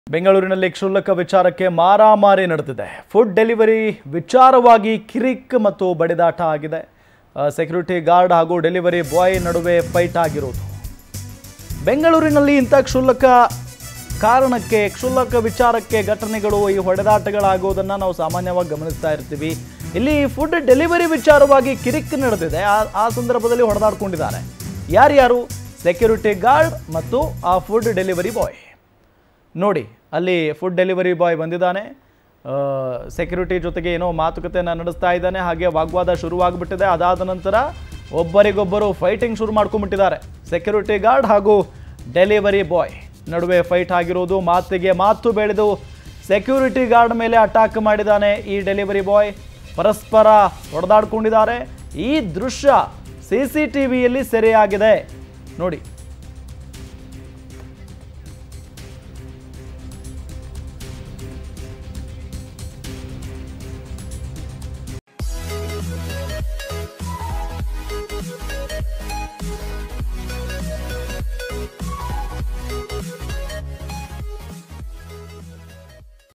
ಬೆಂಗಳೂರಿನಲ್ಲಿ ಕ್ಷುಲ್ಲಕ ವಿಚಾರಕ್ಕೆ ಮಾರಾಮಾರಿ ನಡೆದಿದೆ ಫುಡ್ ಡೆಲಿವರಿ ವಿಚಾರವಾಗಿ ಕಿರಿಕ್ ಮತ್ತು ಬಡಿದಾಟ ಆಗಿದೆ ಆ, ಸೆಕ್ಯೂರಿಟಿ ಗಾರ್ಡ್ ಹಾಗೂ ಡೆಲಿವರಿ ಬಾಯ್ ನಡುವೆ ಫೈಟ್ ಆಗಿರೋದು ಬೆಂಗಳೂರಿನಲ್ಲಿ ಇಂಥ ಕ್ಷುಲ್ಲಕ ಕಾರಣಕ್ಕೆ ಕ್ಷುಲ್ಲಕ ವಿಚಾರಕ್ಕೆ ಘಟನೆಗಳು ಈ ಹೊಡೆದಾಟಗಳಾಗೋದನ್ನು ನಾವು ಸಾಮಾನ್ಯವಾಗಿ ಗಮನಿಸ್ತಾ ಇರ್ತೀವಿ ಇಲ್ಲಿ ಫುಡ್ ಡೆಲಿವರಿ ವಿಚಾರವಾಗಿ ಕಿರಿಕ್ ನಡೆದಿದೆ ಆ ಆ ಸಂದರ್ಭದಲ್ಲಿ ಹೊಡೆದಾಡ್ಕೊಂಡಿದ್ದಾರೆ ಯಾರ್ಯಾರು ಸೆಕ್ಯೂರಿಟಿ ಗಾರ್ಡ್ ಮತ್ತು ಆ ಫುಡ್ ಡೆಲಿವರಿ ಬಾಯ್ ನೋಡಿ ಅಲ್ಲಿ ಫುಡ್ ಡೆಲಿವರಿ ಬಾಯ್ ಬಂದಿದ್ದಾನೆ ಸೆಕ್ಯೂರಿಟಿ ಜೊತೆಗೆ ಏನೋ ಮಾತುಕತೆಯನ್ನು ನಡೆಸ್ತಾ ಇದ್ದಾನೆ ಹಾಗೆ ವಾಗ್ವಾದ ಶುರುವಾಗ್ಬಿಟ್ಟಿದೆ ಅದಾದ ನಂತರ ಒಬ್ಬರಿಗೊಬ್ಬರು ಫೈಟಿಂಗ್ ಶುರು ಮಾಡ್ಕೊಂಡ್ಬಿಟ್ಟಿದ್ದಾರೆ ಸೆಕ್ಯೂರಿಟಿ ಗಾರ್ಡ್ ಹಾಗೂ ಡೆಲಿವರಿ ಬಾಯ್ ನಡುವೆ ಫೈಟ್ ಆಗಿರೋದು ಮಾತಿಗೆ ಮಾತು ಬೆಳೆದು ಸೆಕ್ಯೂರಿಟಿ ಗಾರ್ಡ್ ಮೇಲೆ ಅಟ್ಯಾಕ್ ಮಾಡಿದ್ದಾನೆ ಈ ಡೆಲಿವರಿ ಬಾಯ್ ಪರಸ್ಪರ ಹೊಡೆದಾಡ್ಕೊಂಡಿದ್ದಾರೆ ಈ ದೃಶ್ಯ ಸಿ ಸಿ ಟಿ ವಿಯಲ್ಲಿ ಸೆರೆಯಾಗಿದೆ ನೋಡಿ